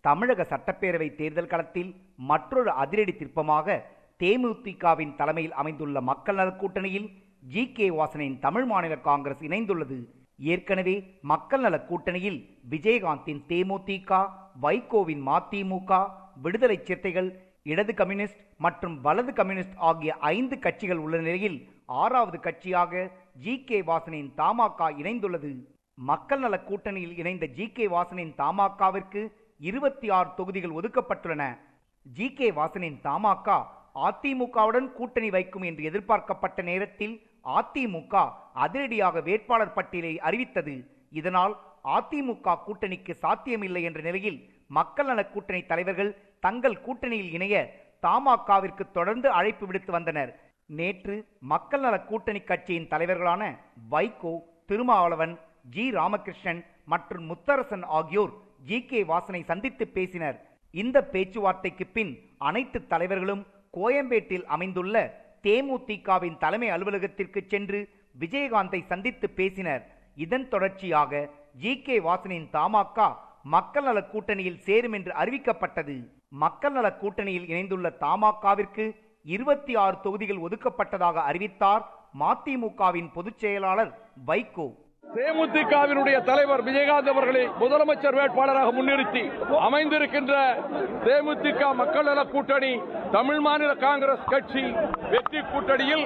தமிழக சட்டப்பேரவை தேர்தல் களத்தில் மற்றொரு அதிரடி திருப்பமாக தேமுதிகவின் தலைமையில் அமைந்துள்ள மக்கள் நலக் கூட்டணியில் ஜி கே வாசனின் தமிழ் மாநில காங்கிரஸ் இணைந்துள்ளது ஏற்கனவே மக்கள் நலக் கூட்டணியில் விஜயகாந்தின் தேமுதிக வைகோவின் மதிமுக விடுதலை சிறுத்தைகள் இடது கம்யூனிஸ்ட் மற்றும் வலது கம்யூனிஸ்ட் ஆகிய ஐந்து கட்சிகள் உள்ள நிலையில் ஆறாவது கட்சியாக ஜி கே வாசனின் தமாக இணைந்துள்ளது மக்கள் நல கூட்டணியில் இணைந்த ஜி கே வாசனின் தமாகவிற்கு இருபத்தி ஆறு தொகுதிகள் ஒதுக்கப்பட்டுள்ளன ஜி கே வாசனின் தமாக அதிமுகவுடன் கூட்டணி வைக்கும் என்று எதிர்பார்க்கப்பட்ட நேரத்தில் அதிமுக அதிரடியாக வேட்பாளர் பட்டியலை அறிவித்தது இதனால் அதிமுக கூட்டணிக்கு சாத்தியமில்லை என்ற நிலையில் மக்கள் நல கூட்டணி தலைவர்கள் தங்கள் கூட்டணியில் இணைய தமாகவிற்கு தொடர்ந்து அழைப்பு விடுத்து வந்தனர் நேற்று மக்கள் நல கூட்டணி கட்சியின் தலைவர்களான வைகோ திருமாவளவன் ஜி ராமகிருஷ்ணன் மற்றும் முத்தரசன் ஆகியோர் ஜி கே வாசனை சந்தித்து பேசினர் இந்த பேச்சுவார்த்தைக்கு பின் அனைத்து தலைவர்களும் கோயம்பேட்டில் அமைந்துள்ள தேமுதிகவின் தலைமை அலுவலகத்திற்கு சென்று விஜயகாந்தை சந்தித்து பேசினர் இதன் தொடர்ச்சியாக ஜி கே வாசனின் தமாக மக்கள் நல கூட்டணியில் சேரும் என்று அறிவிக்கப்பட்டது மக்கள் நல கூட்டணியில் இணைந்துள்ள தமாகவிற்கு இருபத்தி ஆறு தொகுதிகள் ஒதுக்கப்பட்டதாக அறிவித்தார் மதிமுகவின் பொதுச் செயலாளர் வைகோ தேமுதிகவினுடைய தலைவர் விஜயகாந்த் அவர்களை முதலமைச்சர் வேட்பாளராக முன்னிறுத்தி அமைந்திருக்கின்ற தேமுதிக மக்கள் நல கூட்டணி தமிழ் மாநில காங்கிரஸ் கட்சி வெற்றி கூட்டணியில்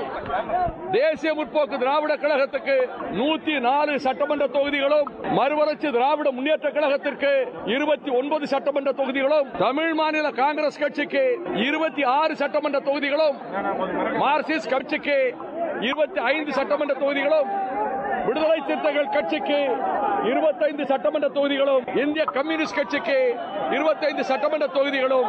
தேசிய முற்போக்கு திராவிட கழகத்துக்கு நூத்தி நாலு சட்டமன்ற தொகுதிகளும் மறுவளர்ச்சி திராவிட முன்னேற்ற கழகத்திற்கு இருபத்தி ஒன்பது சட்டமன்ற தொகுதிகளும் தமிழ் மாநில காங்கிரஸ் கட்சிக்கு இருபத்தி ஆறு சட்டமன்ற தொகுதிகளும் மார்க்சிஸ்ட் கட்சிக்கு இருபத்தி ஐந்து சட்டமன்ற தொகுதிகளும் விடுதலை சிறுத்தைகள் கட்சிக்கு இருபத்தைந்து சட்டமன்ற தொகுதிகளும் இந்திய கம்யூனிஸ்ட் கட்சிக்கு இருபத்தைந்து சட்டமன்ற தொகுதிகளும்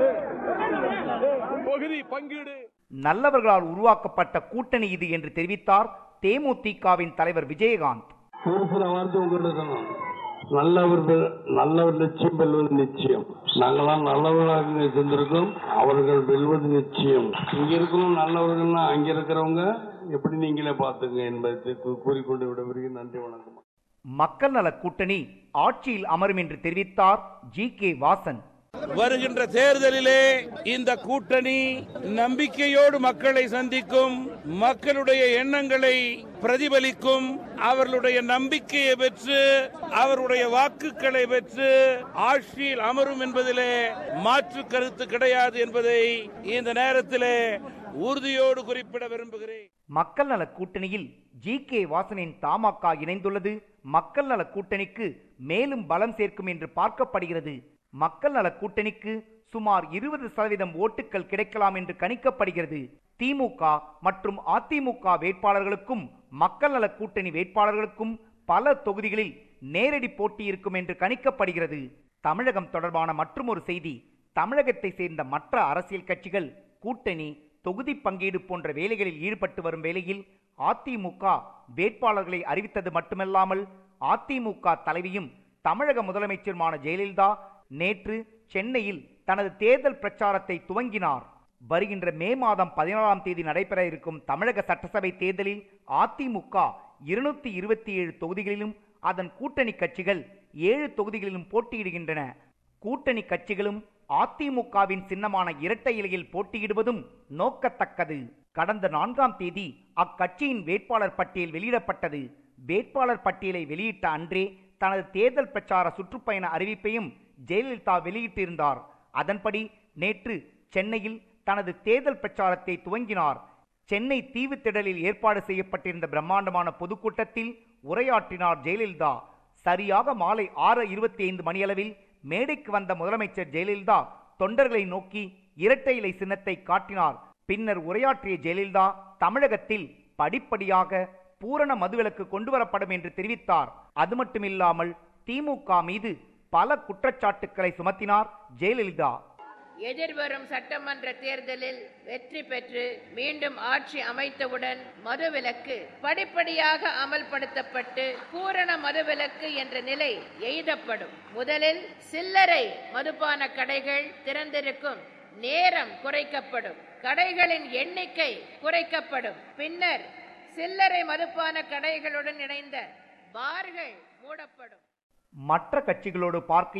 தொகுதி பங்கீடு நல்லவர்களால் உருவாக்கப்பட்ட கூட்டணி இது என்று தெரிவித்தார் தேமுதிகவின் தலைவர் விஜயகாந்த் ஒரு சில வார்த்தை உங்கள்கிட்ட சொன்னோம் நல்லவர்கள் நல்லவர் நிச்சயம் வெல்வது நிச்சயம் நாங்களாம் நல்லவர்களாக சென்றிருக்கோம் அவர்கள் வெல்வது நிச்சயம் இங்க இருக்கணும் நல்லவர்கள்னா அங்க இருக்கிறவங்க எப்படி நீங்களே பார்த்துங்க என்பதை கூ- கூறிக்கொண்டு விடைபெறுகிறேன் நன்றி வணக்கம் மக்கள் நல கூட்டணி ஆட்சியில் அமரும் என்று தெரிவித்தார் ஜி கே வாசன் வருகின்ற தேர்தலிலே இந்த கூட்டணி நம்பிக்கையோடு மக்களை சந்திக்கும் மக்களுடைய எண்ணங்களை பிரதிபலிக்கும் அவர்களுடைய நம்பிக்கையை பெற்று அவருடைய வாக்குகளை பெற்று ஆட்சியில் அமரும் என்பதிலே மாற்று கருத்து கிடையாது என்பதை இந்த நேரத்திலே உறுதியோடு குறிப்பிட விரும்புகிறேன் மக்கள் நல கூட்டணியில் ஜி கே வாசனின் தமாக இணைந்துள்ளது மக்கள் நல கூட்டணிக்கு மேலும் பலம் சேர்க்கும் என்று பார்க்கப்படுகிறது மக்கள் நல கூட்டணிக்கு சுமார் இருபது சதவீதம் ஓட்டுகள் கிடைக்கலாம் என்று கணிக்கப்படுகிறது திமுக மற்றும் அதிமுக வேட்பாளர்களுக்கும் மக்கள் நல கூட்டணி வேட்பாளர்களுக்கும் பல தொகுதிகளில் நேரடி போட்டி இருக்கும் என்று கணிக்கப்படுகிறது தமிழகம் தொடர்பான மற்றுமொரு செய்தி தமிழகத்தை சேர்ந்த மற்ற அரசியல் கட்சிகள் கூட்டணி தொகுதி பங்கீடு போன்ற வேலைகளில் ஈடுபட்டு வரும் வேளையில் அதிமுக வேட்பாளர்களை அறிவித்தது மட்டுமல்லாமல் அதிமுக தலைவியும் தமிழக முதலமைச்சருமான ஜெயலலிதா நேற்று சென்னையில் தனது தேர்தல் பிரச்சாரத்தை துவங்கினார் வருகின்ற மே மாதம் பதினாலாம் தேதி நடைபெற இருக்கும் தமிழக சட்டசபை தேர்தலில் அதிமுக இருநூத்தி இருபத்தி ஏழு தொகுதிகளிலும் அதன் கூட்டணி கட்சிகள் ஏழு தொகுதிகளிலும் போட்டியிடுகின்றன கூட்டணி கட்சிகளும் அதிமுகவின் சின்னமான இரட்டை இலையில் போட்டியிடுவதும் நோக்கத்தக்கது கடந்த நான்காம் தேதி அக்கட்சியின் வேட்பாளர் பட்டியல் வெளியிடப்பட்டது வேட்பாளர் பட்டியலை வெளியிட்ட அன்றே தனது தேர்தல் பிரச்சார சுற்றுப்பயண அறிவிப்பையும் ஜெயலலிதா வெளியிட்டிருந்தார் அதன்படி நேற்று சென்னையில் தனது தேர்தல் பிரச்சாரத்தை துவங்கினார் சென்னை தீவுத்திடலில் ஏற்பாடு செய்யப்பட்டிருந்த பிரம்மாண்டமான பொதுக்கூட்டத்தில் உரையாற்றினார் ஜெயலலிதா சரியாக மாலை ஆறு இருபத்தி ஐந்து மணியளவில் மேடைக்கு வந்த முதலமைச்சர் ஜெயலலிதா தொண்டர்களை நோக்கி இரட்டை இலை சின்னத்தை காட்டினார் பின்னர் உரையாற்றிய ஜெயலலிதா தமிழகத்தில் படிப்படியாக பூரண மதுவிலக்கு கொண்டு வரப்படும் என்று தெரிவித்தார் அது மட்டுமில்லாமல் திமுக மீது பல குற்றச்சாட்டுக்களை சுமத்தினார் ஜெயலலிதா எதிர்வரும் சட்டமன்ற தேர்தலில் வெற்றி பெற்று மீண்டும் ஆட்சி அமைத்தவுடன் மதுவிலக்கு படிப்படியாக அமல்படுத்தப்பட்டு பூரண மதுவிலக்கு என்ற நிலை எய்தப்படும் முதலில் சில்லறை மதுபான கடைகள் திறந்திருக்கும் நேரம் குறைக்கப்படும் கடைகளின் எண்ணிக்கை குறைக்கப்படும் பின்னர் சில்லறை மதுபான கடைகளுடன் இணைந்த பார்கள் மூடப்படும் மற்ற கட்சிகளோடு பார்க்கையில்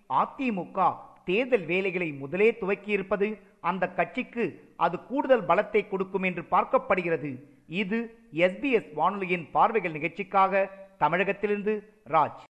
அதிமுக தேர்தல் வேலைகளை முதலே துவக்கியிருப்பது அந்த கட்சிக்கு அது கூடுதல் பலத்தை கொடுக்கும் என்று பார்க்கப்படுகிறது இது எஸ்பிஎஸ் வானொலியின் பார்வைகள் நிகழ்ச்சிக்காக தமிழகத்திலிருந்து ராஜ்